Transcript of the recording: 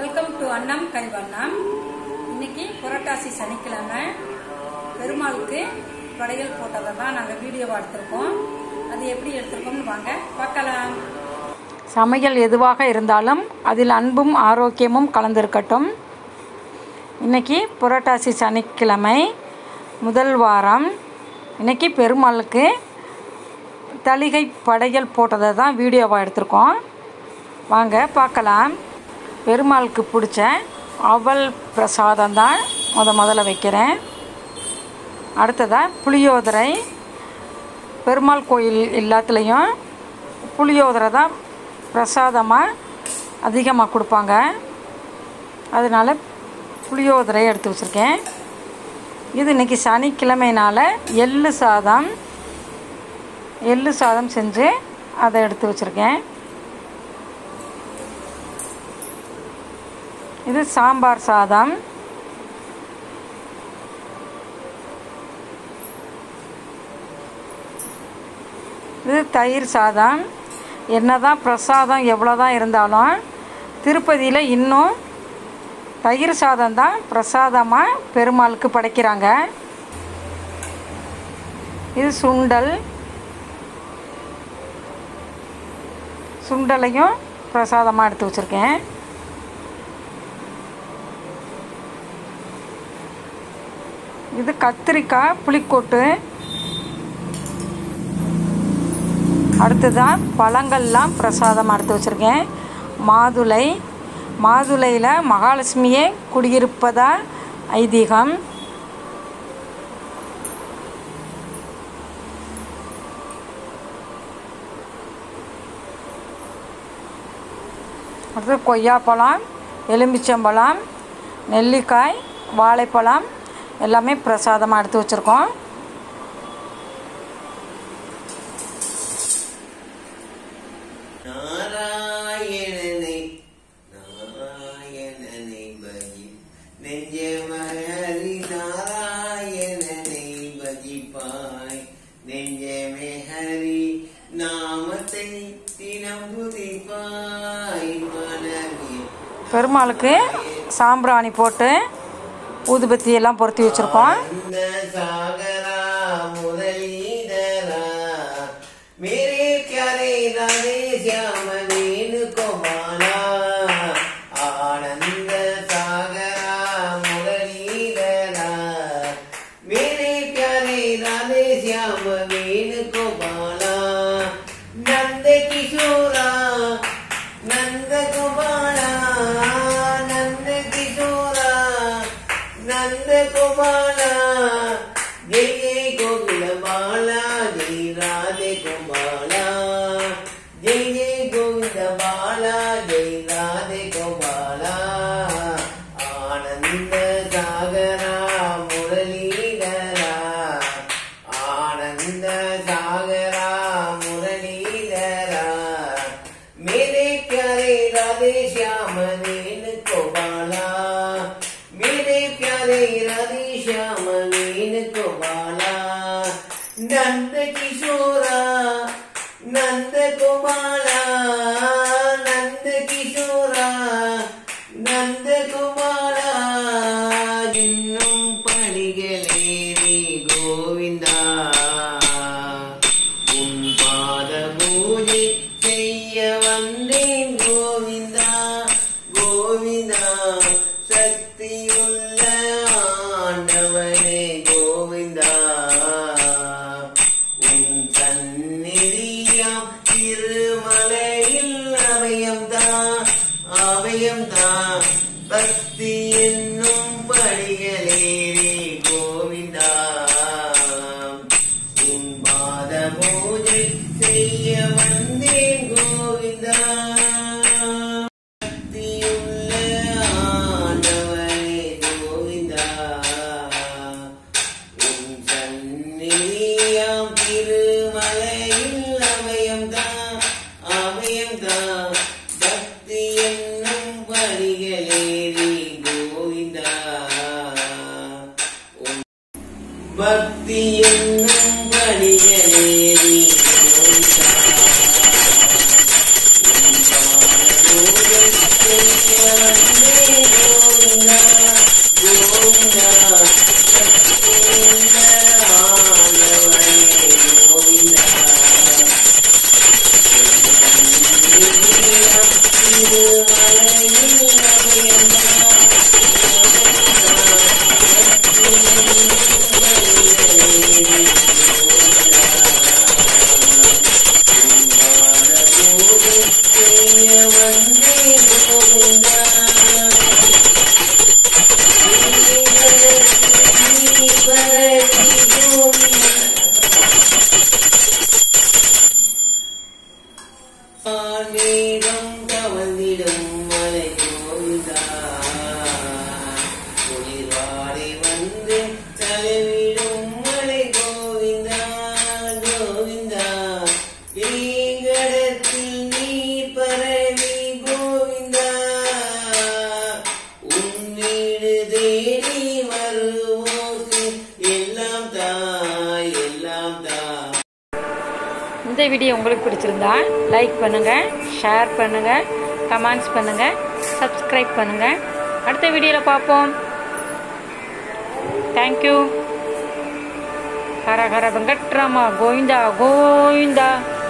welcome to அன்னம் கைவண்ணம் இன்னைக்கு புரட்டாசி சனிக்கிழமை பெருமாளுக்கு படையல் போட்டதை தான் நாங்கள் வீடியோவாக எடுத்திருக்கோம் அது எப்படி எடுத்திருக்கோம்னு வாங்க பார்க்கலாம் சமையல் எதுவாக இருந்தாலும் அதில் அன்பும் ஆரோக்கியமும் கலந்திருக்கட்டும் இன்னைக்கு புரட்டாசி சனிக்கிழமை முதல் வாரம் இன்னைக்கு பெருமாளுக்கு தளிகை படையல் போட்டதை தான் வீடியோவாக எடுத்திருக்கோம் வாங்க பார்க்கலாம் பெருமாளுக்கு பிடிச்ச அவல் பிரசாதம் தான் முத முதல்ல வைக்கிறேன் அடுத்ததாக புளியோதரை பெருமாள் கோயில் எல்லாத்துலேயும் புளியோதரை தான் பிரசாதமாக அதிகமாக கொடுப்பாங்க அதனால் புளியோதரை எடுத்து வச்சுருக்கேன் இது இன்றைக்கி சனிக்கிழமைனால எள்ளு சாதம் எள்ளு சாதம் செஞ்சு அதை எடுத்து வச்சுருக்கேன் இது சாம்பார் சாதம் இது தயிர் சாதம் என்னதான் பிரசாதம் எவ்வளோ தான் இருந்தாலும் திருப்பதியில் இன்னும் தயிர் சாதம் தான் பிரசாதமாக பெருமாளுக்கு படைக்கிறாங்க இது சுண்டல் சுண்டலையும் பிரசாதமாக எடுத்து வச்சுருக்கேன் இது கத்திரிக்காய் புளிக்கொட்டு அடுத்ததான் பழங்கள்லாம் பிரசாதமாக எடுத்து வச்சுருக்கேன் மாதுளை மாதுளையில் மகாலட்சுமியே குடியிருப்பதா ஐதீகம் அடுத்து கொய்யாப்பழம் எலும்பிச்சம்பழம் நெல்லிக்காய் வாழைப்பழம் எல்லாமே பிரசாதமாக எடுத்து வச்சுருக்கோம் நாராயணனை நாராயணனை பஜி நெஞ்சமஹரி நாராயணனை பஜிப்பாய் நெஞ்சமே ஹரி நாமத்தை தினம் புதிப்பாய் மனமே பெருமாளுக்கு சாம்பிராணி போட்டு ஊதுபத்தி எல்லாம் பொருத்தி வச்சுருக்கோம் அந்த சாகரா முரளிதரா मेरे प्यारे राधे श्याम नील को माला आनंद सागरा मुरलीधरा मेरे प्यारे राधे श्याम नील को माला नंद किशोरा नंद कुमारा नंद किशोरा नंद कुमारा जय जय गोकुल बाला जय राधे गोपाला जय जय गोविंद बाला जय राधे गोपाला आनंद सागरा मुरलीधरा आनंद सागरा मुरलीधरा मेरे प्यारे राधे श्याम नील को बाला मेरे प्यारे राधे श्याम नील को बाला नंद किशोरा नंद कुमारा नंद किशोरा नंद कुमारा இன்னும் படிகளேறி கோவிந்தா உன் பாத பூஜை செய்ய வந்தேன் கோவிந்தா கோவிந்தா சக்தியுள்ள ஆண்டவனே கோவிந்தா உன் சந்நிதியாம் திருமலையில் அவையம்தா அவையம்தா பக்தி என்னும் படிகளேறி கோவிந்தா உன் பாத பூஜை செய்ய வந்தேன் கோவிந்தா சக்தியுள்ள ஆண்டவனே கோவிந்தா உன் சந்நிதியாம் திருமலையில் அமயம்தா அமயம்தா பக்தி என்னும் படிகளேறி ஆன்மீகம் கவர்ந்திடும் மலை கோவிந்தா குளிர்வாடை வந்து தலைவிடும் மலை கோவிந்தா கோவிந்தா வீங்கடத்தில் நீ பரவி கோவிந்தா உன் வீடு தேடி வருவோக்கு எல்லாம் தாய் எல்லாம் தாய் இந்த வீடியோ உங்களுக்கு பிடிச்சிருந்தா லைக் பண்ணுங்கள் ஷேர் பண்ணுங்கள் கமெண்ட்ஸ் பண்ணுங்கள் சப்ஸ்கிரைப் பண்ணுங்கள் அடுத்த வீடியோவில் பார்ப்போம் தேங்க்யூ ஹர ஹர வெங்கட்ராமா கோவிந்தா கோவிந்தா